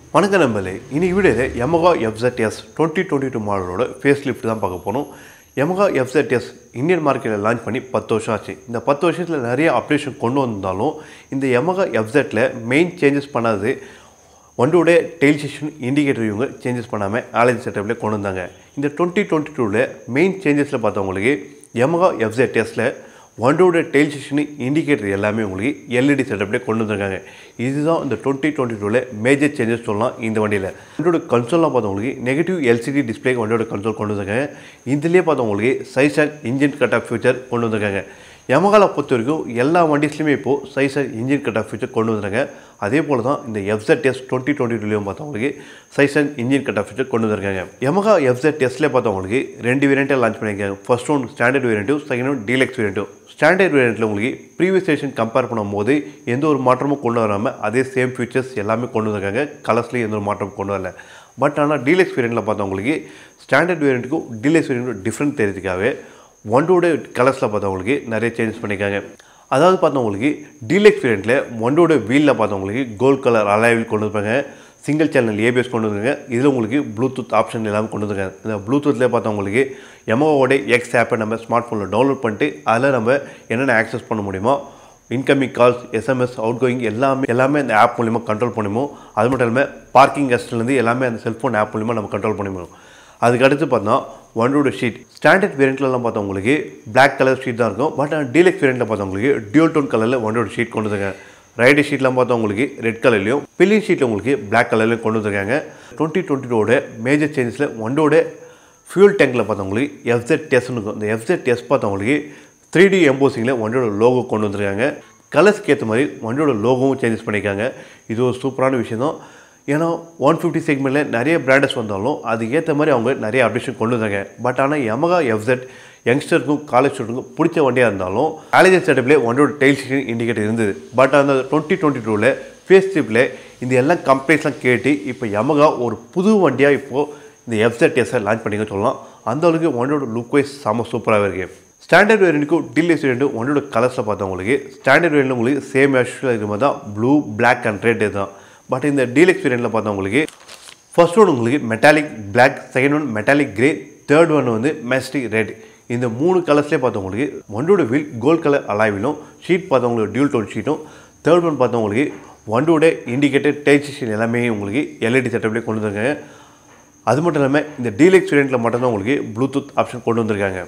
வணக்கம் நம்பளே இன்னைக்கு வீடியோவில் Yamaha FZS twenty twenty two மாடலோட ஃபேஸ் லிஃப்ட் தான் பார்க்க போகிறோம் Yamaha FZS இந்தியன் மார்க்கெட்டில் லான்ச் பண்ணி பத்து வருஷம் ஆச்சு இந்த பத்து வருஷத்தில் நிறைய அப்டேஷன் கொண்டு வந்தாலும் இந்த Yamaha FZல மெயின் சேஞ்சஸ் பண்ணாது வண்டியோட டெயில் செஷன் இண்டிகேட்டர் இவங்க சேஞ்சஸ் பண்ணாமல் ஆலஜி செட்டப்பில் கொண்டு வந்தாங்க இந்த டுவெண்ட்டி டுவெண்ட்டி டூவில் மெயின் சேஞ்சஸில் பார்த்தவங்களுக்கு Yamaha FZSல வண்டியோட டெயில் செஷன் இண்டிகேட்டர் எல்லாமே உங்களுக்கு எல்இடி செட்டப்லேயே கொண்டு வந்திருக்காங்க இதுதான் இந்த டுவெண்ட்டி டுவெண்ட்டி டூவில் மேஜர் சேஞ்சஸ் சொல்லலாம் இந்த வண்டியில் வண்டியோட கன்சோல்லாம் பார்த்தவங்களுக்கு நெகட்டிவ் எல்சிடி டிஸ்பிளே வண்டியோட கன்சோல் கொண்டு வந்திருக்காங்க இதுலேயே பார்த்தவங்களுக்கு size and engine cut off feature கொண்டு வந்திருக்காங்க யமகாலை பொறுத்த வரைக்கும் எல்லா வண்டிஸ்லையுமே இப்போது size and engine cut off feature கொண்டு வந்திருக்காங்க அதே போல் தான் இந்த எஃப்செட் டுவெண்ட்டி டுவெண்ட்டி டூலையும் பார்த்தவங்களுக்கு size and engine cut off feature கொண்டு வந்திருக்காங்க யமகா எஃப்செட் டெஸ்ட்லேயே பார்த்தவங்களுக்கு ரெண்டு வேரியண்ட்டாக லான்ச் பண்ணியிருக்காங்க ஃபர்ஸ்ட் ஒன் ஸ்டாண்டர்ட் வேரியண்ட்டும் செகண்ட் ஒன் டீலக்ஸ் வேரியண்ட்டும் ஸ்டாண்டர்ட் வேரியண்ட்டில் உங்களுக்கு ப்ரீவியஸ் ஸ்டேஷன் கம்பேர் பண்ணும்போது எந்த ஒரு மாற்றமும் கொண்டு வராமல் அதே சேம் ஃபீச்சர்ஸ் எல்லாமே கொண்டு வந்திருக்காங்க கலர்ஸ்லேயும் எந்த ஒரு மாற்றமும் கொண்டு வரல பட் ஆனால் டீலக்ஸ் வேரியண்ட்டில் பார்த்தவங்களுக்கு ஸ்டாண்டர்ட் வேரியண்ட்டுக்கும் டீலக்ஸ் வேரியண்ட்டும் டிஃப்ரெண்ட் தெரியுதுக்காகவே ஒண்டோட கலர்ஸில் பார்த்தவங்களுக்கு நிறைய சேஞ்சஸ் பண்ணியிருக்காங்க அதாவது பார்த்தவங்களுக்கு டீலக்ஸ் வேரியண்ட்டில் ஒண்டோட வீலில் பார்த்தவங்களுக்கு கோல்ட் கலர் அலாயில் கொண்டு வந்திருப்பாங்க சிங்கிள் சேனல் ஏபிஎஸ் கொண்டு வந்துருங்க இதில் உங்களுக்கு ப்ளூடூத் ஆப்ஷன் எல்லாமே கொண்டு வந்துருக்காங்க இந்த ப்ளூடூத்லேயே பார்த்தவங்களுக்கு எமோவோட எக்ஸ் ஆப்பை நம்ம ஸ்மார்ட் ஃபோனில் டவுன்லோட் பண்ணிட்டு அதில் நம்ம என்னென்ன ஆக்சஸ் பண்ண முடியுமோ incoming calls SMS outgoing எல்லாமே எல்லாமே அந்த ஆப் மூலிமா கண்ட்ரோல் பண்ணிமோ அது மட்டும் இல்லாமல் பார்க்கிங் கஸ்ட்லேருந்து எல்லாமே அந்த செல்ஃபோன் ஆப் மூலிமா நம்ம கண்ட்ரோல் பண்ணி முடியும் அதுக்கு அடுத்து பார்த்தா ஒன்றோட ஷீட் ஸ்டாண்டர்ட் வேரியண்ட்லலாம் பார்த்தவங்களுக்கு பிளாக் கலர் ஷீட் தான் இருக்கும் பட் டீலக்ஸ் வேரியண்ட்டில் பார்த்தவங்களுக்கு டியூல் டோன் கலரில் ஒன்றோட ஷீட் கொண்டு வந்துருக்காங்க ரைடு ஷீட்லாம் பார்த்தா உங்களுக்கு ரெட் கலர்லையும் பில்லிங் ஷீட்டில் உங்களுக்கு பிளாக் கலர்லையும் கொண்டு வந்திருக்காங்க டுவெண்ட்டி டுவெண்ட்டி டூவோட மேஜர் சேஞ்சஸில் ஒண்டோட ஃபியூல் டேங்கில் பார்த்தவங்களுக்கு எஃப்செட் டெஸ்ட்னு இருக்கும் இந்த எஃப்செட் டெஸ்ட் பார்த்தவங்களுக்கு த்ரீ டி எம்போசிங்கில் வண்டியோட லோகோ கொண்டு வந்திருக்காங்க கலர்ஸ்க்கு ஏற்ற மாதிரி வண்டியோட லோகோவும் சேஞ்சஸ் பண்ணியிருக்காங்க இது ஒரு சூப்பரான விஷயம் தான் ஏன்னா ஒன் ஃபிஃப்டி செக்மெண்ட்டில் நிறைய பிராண்டஸ் வந்தாலும் அதுக்கு ஏற்ற மாதிரி அவங்க நிறைய அப்டேஷன் கொண்டு வந்தாங்க பட் ஆனால் யமகா எஃப்செட் யங்ஸ்டருக்கும் காலேஜ் ஸ்டூடெண்ட்டுக்கும் பிடிச்ச வண்டியாக இருந்தாலும் காலேஜ் செட்டப்லேயே வண்டியோட டெயில் ஸ்டேஷன் இண்டிகேட்டர் இருந்தது பட் அந்த டுவெண்ட்டி டுவெண்ட்டி டூவில் ஃபேஸ் ட்ரிப்பில் இந்த எல்லா கம்ப்ளைண்ட்ஸ்லாம் கேட்டு இப்போ யமகா ஒரு புது வண்டியாக இப்போது இந்த எஃப்செட் எஸ்ஸை லான்ச் பண்ணிங்க சொல்லலாம் அந்த அளவுக்கு வண்டியோட லுக் வைஸ் செம்ம சூப்பராகவே இருக்குது ஸ்டாண்டர்ட் வேரியண்ட்டுக்கும் டீலக்ஸ் வேரியண்ட்டும் ஒன்னோட கலர்ஸில் பார்த்தவங்களுக்கு ஸ்டாண்டர்ட் வேரியண்ட் உங்களுக்கு சேம் ஆக்சுவலாக இருக்கிற மாதிரி தான் ப்ளூ பிளாக் அண்ட் ரெட் தான் பட் இந்த டீலக்ஸ் வேரியண்ட்டில் பார்த்தவங்களுக்கு ஃபர்ஸ்ட் ஒன் உங்களுக்கு metallic black second one metallic grey third one வந்து மெஸ்டிக் ரெட் இந்த மூணு கலர்ஸ்லேயே பார்த்தவங்களுக்கு ஒன்றோட வீல் கோல்ட் கலர் அலாவிலும் ஷீட் பார்த்தவங்களுக்கு டியூல் டோன் ஷீட்டும் தேர்ட் ஒன் பார்த்தவங்களுக்கு ஒண்டோட இண்டிகேட்டர் டேக்ஸேஷன் எல்லாமே உங்களுக்கு எல்இடி செட்டப்லேயே கொண்டு வந்திருக்காங்க அது மட்டும் இல்லாமல் இந்த டீலக்ஸ் வேரியண்ட்டில் மட்டும்தான் உங்களுக்கு ப்ளூடூத் ஆப்ஷன் கொண்டு வந்திருக்காங்க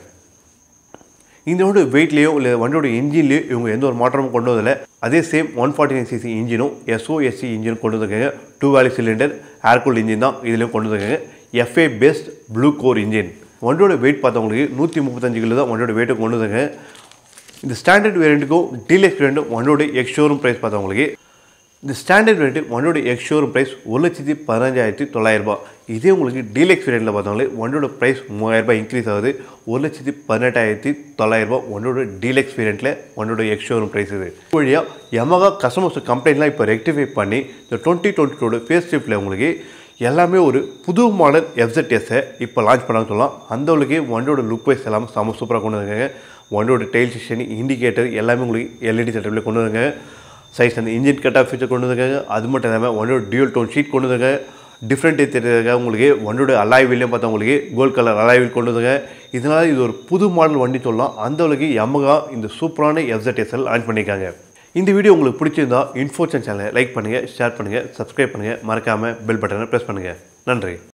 இதோட வெயிட்லேயோ இல்லை வண்டியோட இன்ஜின்லேயோ இவங்க எந்த ஒரு மாற்றமும் கொண்டு வரல அதே same one forty nine CC இன்ஜினும் எஸ்ஓஎஸ்சி இன்ஜின் கொண்டு வந்திருக்காங்க டூ வேலி சிலிண்டர் ஏர்கூல் இன்ஜின் தான் இதுலேயும் கொண்டு வந்திருக்காங்க FI based blue core engine வண்டியோட வெயிட் பார்த்தவங்களுக்கு நூற்றி முப்பத்தஞ்சு கிலோ தான் வண்டியோட வெயிட்டை கொண்டு வந்தாங்க இந்த ஸ்டாண்டர்ட் வேரியண்ட்டுக்கும் டீலக்ஸ் வேரியண்ட்டும் வண்டியோட எக்ஸ் ஷோரூம் ப்ரைஸ் பார்த்தவங்களுக்கு இந்த ஸ்டாண்டர்ட் வேரியண்ட் ஒன்னோட எக்ஸ் ஷோரூம் ப்ரைஸ் ஒரு லட்சத்தி பதினஞ்சாயிரத்தி தொள்ளாயிரரூபா இதே உங்களுக்கு டீலக்ஸ் வேரியண்ட்டில் பார்த்தாங்களே ஒன்னோட ப்ரைஸ் மூவாயிரரூபா இன்க்ரீஸ் ஆகுது ஒரு லட்சத்தி பதினெட்டாயிரத்தி தொள்ளாயிரரூபா ஒன்னோட டீலக்ஸ் வேரியண்ட்டில் ஒன்னோட எக்ஸ் ஷோரூம் ப்ரைஸ் இது வழியாக யமகா கஸ்டமர்ஸ் கம்ப்ளைண்ட்லாம் இப்போ ரெக்டிஃபை பண்ணி இந்த டுவெண்ட்டி டுவெண்ட்டி டூட ஃபேஸ் ட்ரிப்பில் உங்களுக்கு எல்லாமே ஒரு புது மாடல் எஃப்செட்எஸை இப்போ லான்ச் பண்ணான்னு சொல்லலாம் அந்த அளவுக்கு வண்டியோட லுக் வைஸ் எல்லாமே செம சூப்பராக கொண்டு வந்தாங்க வண்டியோட டெயில் செஷன் இண்டிகேட்டர் எல்லாமே உங்களுக்கு எல்இடி செட்டப்பில் கொண்டு வந்தாங்க சைஸ் அந்த இன்ஜின் கட் ஆஃப் ஃபீச்சர் கொண்டு வந்திருக்காங்க அது மட்டும் இல்லாமல் ஒன்னோட டியூல் டோன் ஷீட் கொண்டு வந்தாங்க டிஃப்ரெண்ட் தெரியாத உங்களுக்கு ஒன்னோட அலாய் வீலையும் பார்த்தா உங்களுக்கு கோல்ட் கலர் அலாய் வீல் கொண்டு வந்தாங்க இதனால் இது ஒரு புது மாடல் வண்டி சொல்லலாம் அந்த அளவுக்கு யமகா இந்த சூப்பரான எஃப்செட்எஸ்எல் லான்ச் பண்ணியிருக்காங்க இந்த வீடியோ உங்களுக்கு பிடிச்சிருந்தா இன்ஃபோச்சன் சேனலை லைக் பண்ணுங்கள் ஷேர் பண்ணுங்கள் சப்ஸ்கிரைப் பண்ணுங்கள் மறக்காமல் பெல் பட்டனை ப்ரெஸ் பண்ணுங்கள் நன்றி